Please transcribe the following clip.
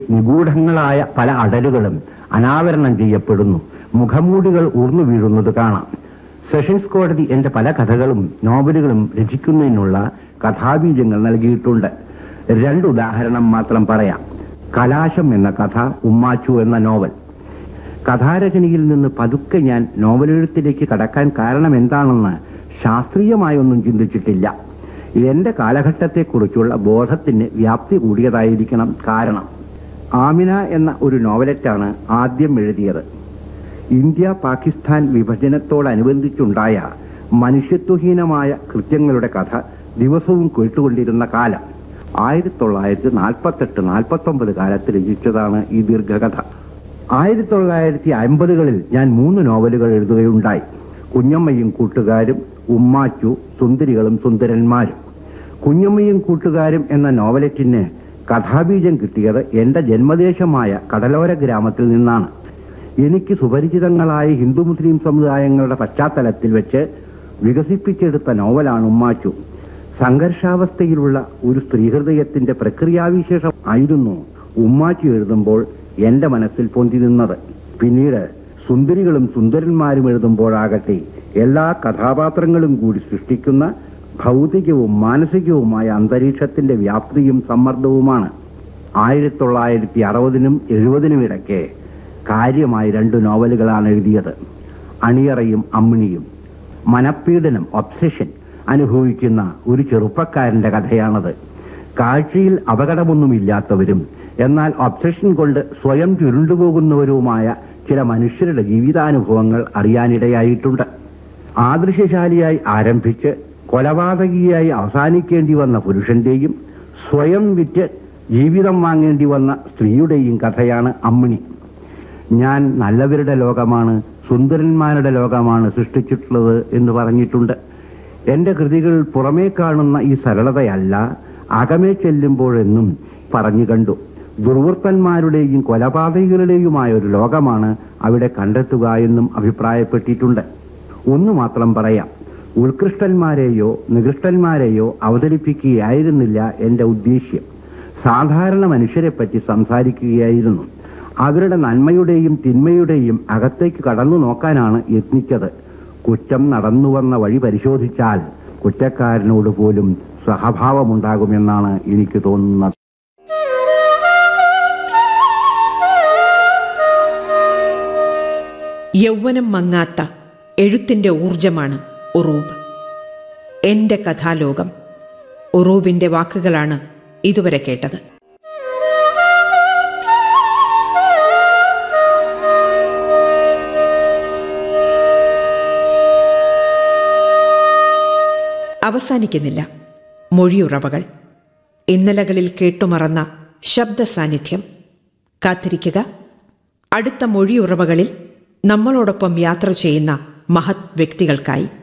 നിഗൂഢങ്ങളായ പല അടലുകളും അനാവരണം ചെയ്യപ്പെടുന്നു മുഖമൂടികൾ ഊർന്നു വീഴുന്നത് കാണാം സെഷൻസ് കോടതി എന്റെ പല കഥകളും നോവലുകളും രചിക്കുന്നതിനുള്ള കഥാബീജങ്ങൾ നൽകിയിട്ടുണ്ട് രണ്ട് ഉദാഹരണം മാത്രം പറയാം കലാശം എന്ന കഥ ഉമ്മാച്ചു എന്ന നോവൽ കഥാരചനയിൽ നിന്ന് പതുക്കെ ഞാൻ നോവലെഴുത്തിലേക്ക് കടക്കാൻ കാരണം എന്താണെന്ന് ശാസ്ത്രീയമായൊന്നും ചിന്തിച്ചിട്ടില്ല എന്റെ കാലഘട്ടത്തെക്കുറിച്ചുള്ള ബോധത്തിന് വ്യാപ്തി കൂടിയതായിരിക്കണം കാരണം ആമിന എന്ന ഒരു നോവലറ്റാണ് ആദ്യം എഴുതിയത് ഇന്ത്യ പാകിസ്ഥാൻ വിഭജനത്തോടനുബന്ധിച്ചുണ്ടായ മനുഷ്യത്വഹീനമായ കൃത്യങ്ങളുടെ കഥ ദിവസവും കേട്ടുകൊണ്ടിരുന്ന കാലം ആയിരത്തി തൊള്ളായിരത്തി നാൽപ്പത്തെട്ട് നാൽപ്പത്തൊമ്പത് കാലത്ത് രചിച്ചതാണ് ഈ ദീർഘകഥ ആയിരത്തി തൊള്ളായിരത്തി അമ്പതുകളിൽ ഞാൻ മൂന്ന് നോവലുകൾ എഴുതുകയുണ്ടായി കുഞ്ഞമ്മയും കൂട്ടുകാരും ഉമ്മാച്ചു സുന്ദരികളും സുന്ദരന്മാരും കുഞ്ഞമ്മയും കൂട്ടുകാരും എന്ന നോവലറ്റിന് കഥാബീജം കിട്ടിയത് എന്റെ ജന്മദേശമായ കടലോര ഗ്രാമത്തിൽ നിന്നാണ് എനിക്ക് സുപരിചിതങ്ങളായ ഹിന്ദു മുസ്ലിം സമുദായങ്ങളുടെ പശ്ചാത്തലത്തിൽ വെച്ച് വികസിപ്പിച്ചെടുത്ത നോവലാണ് ഉമ്മാച്ചു സംഘർഷാവസ്ഥയിലുള്ള ഒരു സ്ത്രീഹൃദയത്തിന്റെ പ്രക്രിയാവിശേഷം ആയിരുന്നു ഉമ്മാച്ചു എഴുതുമ്പോൾ എന്റെ മനസ്സിൽ പൊന്തി നിന്നത് പിന്നീട് സുന്ദരികളും സുന്ദരന്മാരും എഴുതുമ്പോഴാകട്ടെ എല്ലാ കഥാപാത്രങ്ങളും കൂടി സൃഷ്ടിക്കുന്ന ഭൗതികവും മാനസികവുമായ അന്തരീക്ഷത്തിന്റെ വ്യാപ്തിയും സമ്മർദ്ദവുമാണ് ആയിരത്തി തൊള്ളായിരത്തി അറുപതിനും എഴുപതിനും ഇടയ്ക്ക് കാര്യമായി രണ്ട് നോവലുകളാണ് എഴുതിയത് അണിയറയും അമ്മിണിയും മനപ്പീഡനം ഒബ്സെഷൻ അനുഭവിക്കുന്ന ഒരു ചെറുപ്പക്കാരന്റെ കഥയാണത് കാഴ്ചയിൽ അപകടമൊന്നുമില്ലാത്തവരും എന്നാൽ ഒബ്സെഷൻ കൊണ്ട് സ്വയം ചുരുണ്ടുപോകുന്നവരുമായ ചില മനുഷ്യരുടെ ജീവിതാനുഭവങ്ങൾ അറിയാനിടയായിട്ടുണ്ട് ആദൃശ്യശാലിയായി ആരംഭിച്ച് കൊലപാതകിയായി അവസാനിക്കേണ്ടി വന്ന പുരുഷന്റെയും സ്വയം വിറ്റ് ജീവിതം വാങ്ങേണ്ടി വന്ന സ്ത്രീയുടെയും കഥയാണ് അമ്മിണി ഞാൻ നല്ലവരുടെ ലോകമാണ് സുന്ദരന്മാരുടെ ലോകമാണ് സൃഷ്ടിച്ചിട്ടുള്ളത് എന്ന് പറഞ്ഞിട്ടുണ്ട് എന്റെ കൃതികൾ പുറമേ കാണുന്ന ഈ സരളതയല്ല അകമേ ചെല്ലുമ്പോഴെന്നും പറഞ്ഞു കണ്ടു ദുർവൃത്തന്മാരുടെയും കൊലപാതകികളുടെയുമായ ഒരു ലോകമാണ് അവിടെ കണ്ടെത്തുക എന്നും അഭിപ്രായപ്പെട്ടിട്ടുണ്ട് ഒന്നു മാത്രം പറയാം ഉത്കൃഷ്ടന്മാരെയോ നികൃഷ്ടന്മാരെയോ അവതരിപ്പിക്കുകയായിരുന്നില്ല എന്റെ ഉദ്ദേശ്യം സാധാരണ മനുഷ്യരെപ്പറ്റി സംസാരിക്കുകയായിരുന്നു അവരുടെ നന്മയുടെയും തിന്മയുടെയും അകത്തേക്ക് കടന്നു നോക്കാനാണ് യത്നിച്ചത് കുറ്റം നടന്നു വന്ന വഴി പരിശോധിച്ചാൽ കുറ്റക്കാരനോട് പോലും സഹഭാവമുണ്ടാകുമെന്നാണ് എനിക്ക് തോന്നുന്നത് യൗവനം മങ്ങാത്ത എഴുത്തിന്റെ ഊർജമാണ് ഉറൂബ് എന്റെ കഥാലോകം ഉറൂബിന്റെ വാക്കുകളാണ് ഇതുവരെ കേട്ടത് അവസാനിക്കുന്നില്ല മൊഴിയുറവകൾ ഇന്നലകളിൽ കേട്ടുമറന്ന ശബ്ദ സാന്നിധ്യം കാത്തിരിക്കുക അടുത്ത മൊഴിയുറവകളിൽ നമ്മളോടൊപ്പം യാത്ര ചെയ്യുന്ന മഹത് വ്യക്തികൾക്കായി